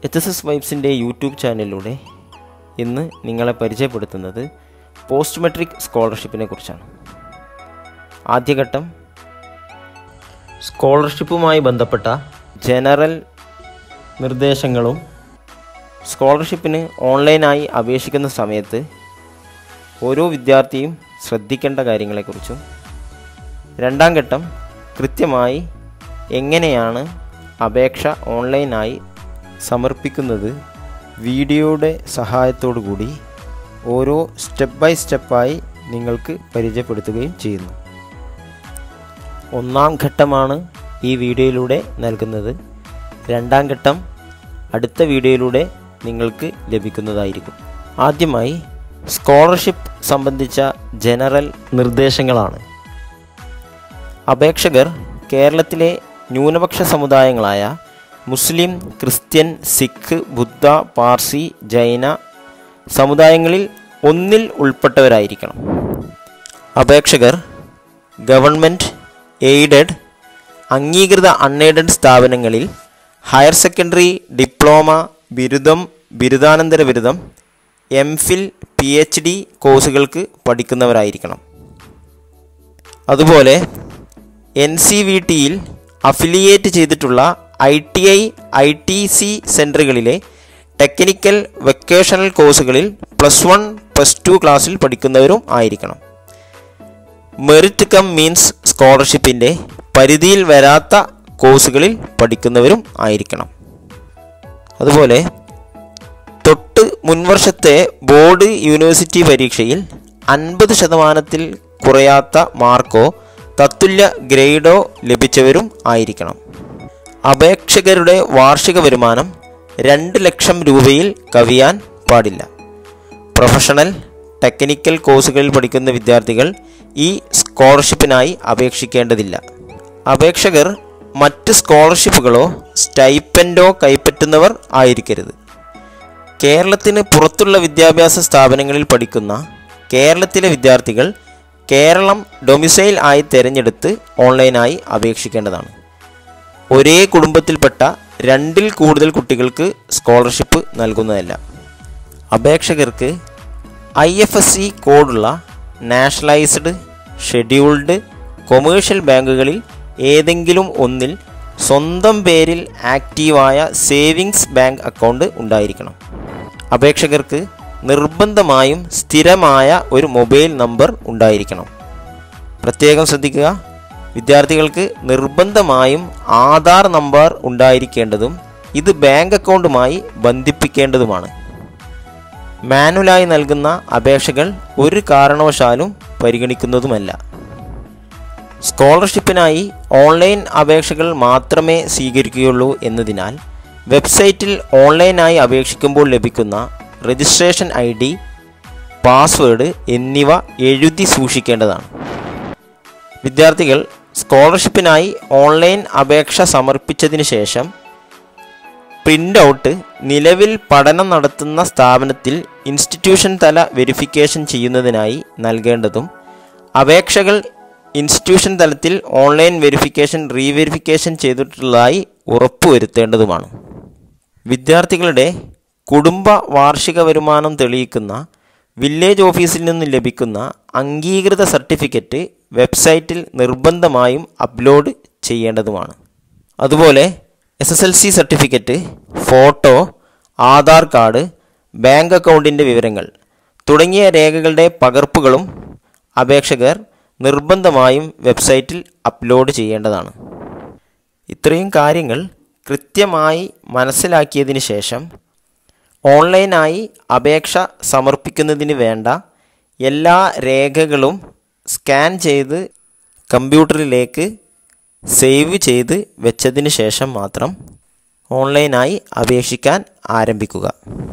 H S S വൈബ്സിൻ്റെ YouTube ചാനലിലൂടെ ഇന്ന് നിങ്ങളെ പരിചയപ്പെടുത്തുന്നത് പോസ്റ്റ് മെട്രിക് സ്കോളർഷിപ്പിനെ കുറിച്ചാണ് ആദ്യഘട്ടം സ്കോളർഷിപ്പുമായി ബന്ധപ്പെട്ട ജനറൽ നിർദ്ദേശങ്ങളും സ്കോളർഷിപ്പിന് ഓൺലൈനായി അപേക്ഷിക്കുന്ന സമയത്ത് ഓരോ വിദ്യാർത്ഥിയും ശ്രദ്ധിക്കേണ്ട കാര്യങ്ങളെക്കുറിച്ചും രണ്ടാം ഘട്ടം കൃത്യമായി എങ്ങനെയാണ് അപേക്ഷ ഓൺലൈനായി സമർപ്പിക്കുന്നത് വീഡിയോയുടെ സഹായത്തോടു കൂടി ഓരോ സ്റ്റെപ്പ് ബൈ സ്റ്റെപ്പായി നിങ്ങൾക്ക് പരിചയപ്പെടുത്തുകയും ചെയ്യുന്നു ഒന്നാം ഘട്ടമാണ് ഈ വീഡിയോയിലൂടെ നൽകുന്നത് രണ്ടാം ഘട്ടം അടുത്ത വീഡിയോയിലൂടെ നിങ്ങൾക്ക് ലഭിക്കുന്നതായിരിക്കും ആദ്യമായി സ്കോളർഷിപ്പ് സംബന്ധിച്ച ജനറൽ നിർദ്ദേശങ്ങളാണ് അപേക്ഷകർ കേരളത്തിലെ ന്യൂനപക്ഷ സമുദായങ്ങളായ മുസ്ലിം ക്രിസ്ത്യൻ സിഖ് ബുദ്ധ പാർസി ജൈന സമുദായങ്ങളിൽ ഒന്നിൽ ഉൾപ്പെട്ടവരായിരിക്കണം അപേക്ഷകർ ഗവൺമെൻറ് എയ്ഡഡ് അംഗീകൃത അൺഎയ്ഡഡ് സ്ഥാപനങ്ങളിൽ ഹയർ സെക്കൻഡറി ഡിപ്ലോമ ബിരുദം ബിരുദാനന്തര ബിരുദം M Phil P H D കോഴ്സുകൾക്ക് പഠിക്കുന്നവരായിരിക്കണം അതുപോലെ എൻ സി വി ടിയിൽ അഫിലിയേറ്റ് ചെയ്തിട്ടുള്ള I T I I T C സെൻറ്ററുകളിലെ ടെക്നിക്കൽ വൊക്കേഷണൽ കോഴ്സുകളിൽ പ്ലസ് വൺ പ്ലസ് ടു ക്ലാസ്സിൽ പഠിക്കുന്നവരും ആയിരിക്കണം മെറിറ്റ് കം മീൻസ് സ്കോളർഷിപ്പിൻ്റെ പരിധിയിൽ വരാത്ത കോഴ്സുകളിൽ പഠിക്കുന്നവരും ആയിരിക്കണം അതുപോലെ തൊട്ട് മുൻവർഷത്തെ ബോർഡ് യൂണിവേഴ്സിറ്റി പരീക്ഷയിൽ അൻപത് ശതമാനത്തിൽ കുറയാത്ത മാർക്കോ തത്തുല്യ ഗ്രേഡോ ലഭിച്ചവരും ആയിരിക്കണം അപേക്ഷകരുടെ വാർഷിക വരുമാനം രണ്ട് ലക്ഷം രൂപയിൽ കവിയാൻ പാടില്ല പ്രൊഫഷണൽ ടെക്നിക്കൽ കോഴ്സുകളിൽ പഠിക്കുന്ന വിദ്യാർത്ഥികൾ ഈ സ്കോളർഷിപ്പിനായി അപേക്ഷിക്കേണ്ടതില്ല അപേക്ഷകർ മറ്റ് സ്കോളർഷിപ്പുകളോ സ്റ്റൈപ്പൻഡോ കൈപ്പറ്റുന്നവർ ആയിരിക്കരുത് കേരളത്തിന് പുറത്തുള്ള വിദ്യാഭ്യാസ സ്ഥാപനങ്ങളിൽ പഠിക്കുന്ന കേരളത്തിലെ വിദ്യാർത്ഥികൾ കേരളം ഡൊമിസൈൽ ആയി തിരഞ്ഞെടുത്ത് ഓൺലൈനായി അപേക്ഷിക്കേണ്ടതാണ് ഒരേ കുടുംബത്തിൽപ്പെട്ട രണ്ടിൽ കൂടുതൽ കുട്ടികൾക്ക് സ്കോളർഷിപ്പ് നൽകുന്നതല്ല അപേക്ഷകർക്ക് ഐ എഫ് എസ് സി കോഡുള്ള നാഷണലൈസ്ഡ് ഷെഡ്യൂൾഡ് കൊമേഴ്ഷ്യൽ ബാങ്കുകളിൽ ഏതെങ്കിലും ഒന്നിൽ സ്വന്തം പേരിൽ ആക്റ്റീവായ സേവിങ്സ് ബാങ്ക് അക്കൗണ്ട് ഉണ്ടായിരിക്കണം അപേക്ഷകർക്ക് നിർബന്ധമായും സ്ഥിരമായ ഒരു മൊബൈൽ നമ്പർ ഉണ്ടായിരിക്കണം പ്രത്യേകം ശ്രദ്ധിക്കുക വിദ്യാർത്ഥികൾക്ക് നിർബന്ധമായും ആധാർ നമ്പർ ഉണ്ടായിരിക്കേണ്ടതും ഇത് ബാങ്ക് അക്കൗണ്ടുമായി ബന്ധിപ്പിക്കേണ്ടതുമാണ് മാനുവലായി നൽകുന്ന അപേക്ഷകൾ ഒരു കാരണവശാലും പരിഗണിക്കുന്നതുമല്ല സ്കോളർഷിപ്പിനായി ഓൺലൈൻ അപേക്ഷകൾ മാത്രമേ സ്വീകരിക്കുകയുള്ളൂ എന്നതിനാൽ വെബ്സൈറ്റിൽ ഓൺലൈനായി അപേക്ഷിക്കുമ്പോൾ ലഭിക്കുന്ന രജിസ്ട്രേഷൻ ഐ ഡി പാസ്വേഡ് എന്നിവ എഴുതി സൂക്ഷിക്കേണ്ടതാണ് വിദ്യാർത്ഥികൾ സ്കോളർഷിപ്പിനായി ഓൺലൈൻ അപേക്ഷ സമർപ്പിച്ചതിന് ശേഷം പ്രിൻ്റ് ഔട്ട് നിലവിൽ പഠനം നടത്തുന്ന സ്ഥാപനത്തിൽ ഇൻസ്റ്റിറ്റ്യൂഷൻ തല വെരിഫിക്കേഷൻ ചെയ്യുന്നതിനായി നൽകേണ്ടതും അപേക്ഷകൾ ഇൻസ്റ്റിറ്റ്യൂഷൻ തലത്തിൽ ഓൺലൈൻ വെരിഫിക്കേഷൻ റീവെരിഫിക്കേഷൻ ചെയ്തിട്ടുള്ളതായി ഉറപ്പുവരുത്തേണ്ടതുമാണ് വിദ്യാർത്ഥികളുടെ കുടുംബ വാർഷിക വരുമാനം തെളിയിക്കുന്ന വില്ലേജ് ഓഫീസിൽ നിന്ന് ലഭിക്കുന്ന അംഗീകൃത സർട്ടിഫിക്കറ്റ് വെബ്സൈറ്റിൽ നിർബന്ധമായും അപ്ലോഡ് ചെയ്യേണ്ടതുമാണ് അതുപോലെ S S L C certificate photo Aadhaar card bank അക്കൗണ്ടിൻ്റെ വിവരങ്ങൾ തുടങ്ങിയ രേഖകളുടെ പകർപ്പുകളും അപേക്ഷകർ നിർബന്ധമായും വെബ്സൈറ്റിൽ അപ്ലോഡ് ചെയ്യേണ്ടതാണ് ഇത്രയും കാര്യങ്ങൾ കൃത്യമായി മനസ്സിലാക്കിയതിന് ശേഷം ഓൺലൈനായി അപേക്ഷ സമർപ്പിക്കുന്നതിന് വേണ്ട എല്ലാ രേഖകളും സ്കാൻ ചെയ്ത് കമ്പ്യൂട്ടറിലേക്ക് സേവ് ചെയ്ത് വെച്ചതിന് ശേഷം മാത്രം ഓൺലൈനായി അപേക്ഷിക്കാൻ ആരംഭിക്കുക